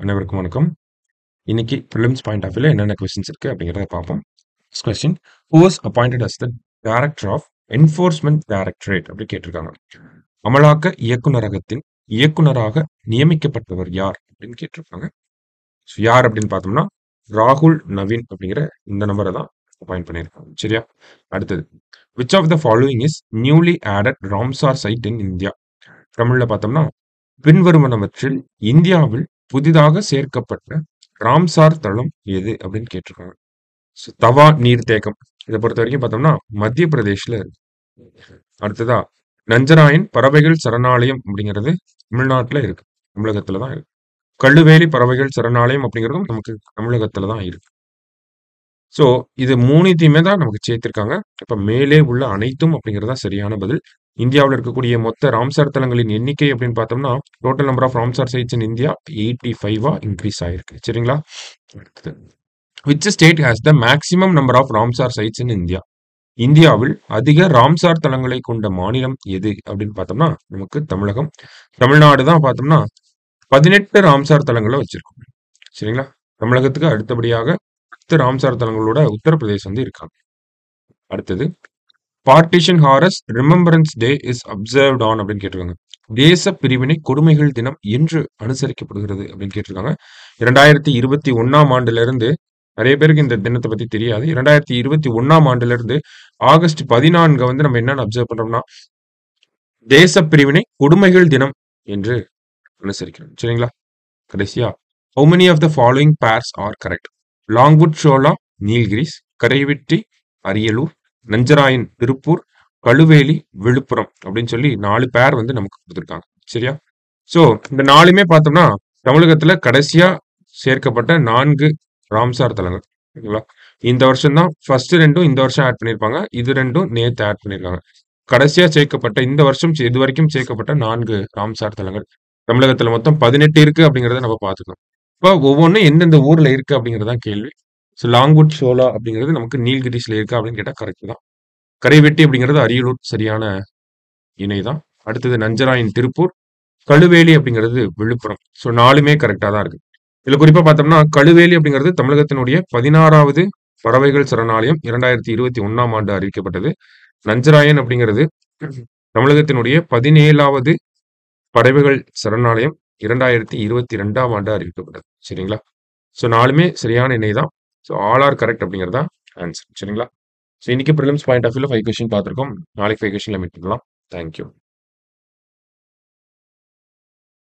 அனைவருக்கும் வணக்கம். இன்னைக்கு பிரிலிம்ஸ் பாயிண்ட் ஆஃப் வியூல என்னென்ன கொஸ்டின்ஸ் இருக்கு அப்படிங்கிறத பார்ப்போம். First question who was appointed as the director of enforcement directorate அப்படி கேட்டிருக்காங்க. அமலாக்க இயக்குனரகத்தின் இயக்குனராக நியமிக்கப்பட்டவர் யார் அப்படின்னு கேட்டிருக்காங்க. ஸோ யார் அப்படின்னு பார்த்தோம்னா ராகுல் நவீன் அப்படிங்கிற இந்த நம்பரை தான் அப்பாயிண்ட் பண்ணியிருக்காங்க. சரியா? அடுத்தது which of the following is newly added Ramsar site in India தமிழ்ல பார்த்தோம்னா பின்வருவனவற்றில் இந்தியாவில் புதிதாக சேர்க்கப்பட்ட ராம்சார் தளம் எது அப்படின்னு கேட்டிருக்காங்க So, தவா நீர்த்தேக்கம் இதை பொறுத்த வரைக்கும் பார்த்தோம்னா மத்திய பிரதேஷ்ல இருக்கு அடுத்ததா நஞ்சராயன் பறவைகள் சரணாலயம் அப்படிங்கிறது தமிழ்நாட்டுல இருக்கு தமிழகத்துல தான் இருக்கு கள்ளுவேலி பறவைகள் சரணாலயம் அப்படிங்கிறதும் நமக்கு தமிழகத்துல தான் இருக்கு ஸோ இது மூணுத்தையுமே தான் நமக்கு சேர்த்திருக்காங்க இப்ப மேலே உள்ள அனைத்தும் அப்படிங்கிறதா சரியான பதில் இந்தியாவில் இருக்கக்கூடிய மொத்த ராம்சார் தலங்களின் எண்ணிக்கை அப்படின்னு பார்த்தோம்னா total number of Ramsar sites in India eighty ஃபைவா இன்க்ரீஸ் ஆயிருக்கு சரிங்களா அடுத்தது which state has the maximum number of Ramsar sites in India இந்தியாவில் அதிக ராம்சார் தலங்களை கொண்ட மாநிலம் எது அப்படின்னு பார்த்தோம்னா நமக்கு தமிழகம் தமிழ்நாடு தான் பார்த்தோம்னா பதினெட்டு ராம்சார் தலங்களை வச்சிருக்கோம் சரிங்களா தமிழகத்துக்கு அடுத்தபடியாக பத்து ராம்சார் தலங்களோட உத்தரப்பிரதேசம் வந்து இருக்காங்க அடுத்தது partition horrors remembrance day is observed on அப்படின்னு கேட்டிருக்காங்க தேச பிரிவினை கொடுமைகள் தினம் என்று அனுசரிக்கப்படுகிறது அப்படின்னு கேட்டிருக்காங்க இரண்டாயிரத்தி இருபத்தி ஒன்னாம் ஆண்டுல இருந்து நிறைய பேருக்கு இந்த தினத்தை பத்தி தெரியாது இரண்டாயிரத்தி இருபத்தி ஒன்னாம் ஆண்டுல இருந்து ஆகஸ்ட் பதினான்கு வந்து நம்ம என்னன்னு அப்சர்வ் பண்றோம்னா தேச பிரிவினை கொடுமைகள் தினம் என்று அனுசரிக்கிறோம் சரிங்களா கடைசியா how many of the following pairs are correct Longwood Shola Nilgiris Karaivetti Ariyalur Nanjarayan Tiruppur Kazhuveli Villupuram அப்படின்னு சொல்லி நாலு பேர் வந்து நமக்கு கொடுத்துருக்காங்க சரியா சோ இந்த நாலுமே பார்த்தோம்னா தமிழகத்துல கடைசியா சேர்க்கப்பட்ட நான்கு ராம்சார் தலங்கள் ஓகேங்களா இந்த வருஷம் தான் ஃபர்ஸ்ட் ரெண்டும் இந்த வருஷம் ஆட் பண்ணியிருப்பாங்க இது ரெண்டும் நேத்து ஆட் பண்ணியிருக்காங்க கடைசியா சேர்க்கப்பட்ட இந்த வருஷம் இது வரைக்கும் சேர்க்கப்பட்ட நான்கு ராம்சார் தலங்கள் தமிழகத்துல மொத்தம் பதினெட்டு இருக்கு அப்படிங்கறத நம்ம பார்த்துக்கணும் இப்போ ஒவ்வொன்றும் எந்தெந்த ஊர்ல இருக்கு அப்படிங்கறதான் கேள்வி ஸோ லாங்வுட் ஷோலா அப்படிங்கிறது நமக்கு நீல்கிரிஸ்ல இருக்கா அப்படின்னு கேட்டா கரெக்ட் தான் கரைவெட்டி அப்படிங்கிறது அரியலூர் சரியான இணை தான் அடுத்தது நஞ்சராயன் திருப்பூர் கழுவேலி அப்படிங்கிறது விழுப்புரம் ஸோ நாலுமே கரெக்டா தான் இருக்கு இதுல குறிப்பா பார்த்தோம்னா கழுவேலி அப்படிங்கிறது தமிழகத்தினுடைய பதினாறாவது பறவைகள் சரணாலயம் இரண்டாயிரத்தி இருபத்தி ஒன்னாம் ஆண்டு அறிவிக்கப்பட்டது நஞ்சராயன் அப்படிங்கிறது தமிழகத்தினுடைய பதினேழாவது பறவைகள் சரணாலயம் இரண்டாயிரத்தி இருபத்தி ரெண்டாம் ஆண்டு அறிவிக்கப்பட்டது சரிங்களா ஸோ நாலுமே சரியான இணை தான் ஸோ ஆல் ஆர் கரெக்ட் அப்படிங்கிறதா ஆன்சர் சரிங்களா ஸோ இன்னைக்கு ப்ரிலிம்ஸ் பாயிண்ட் ஆஃப் வியூல ஃபைவ் கொஸ்டின் பார்த்துருக்கோம் நாளைக்கு ஃபைவ் கொஸ்டின்ல மீட் பண்ணலாம் தேங்க்யூ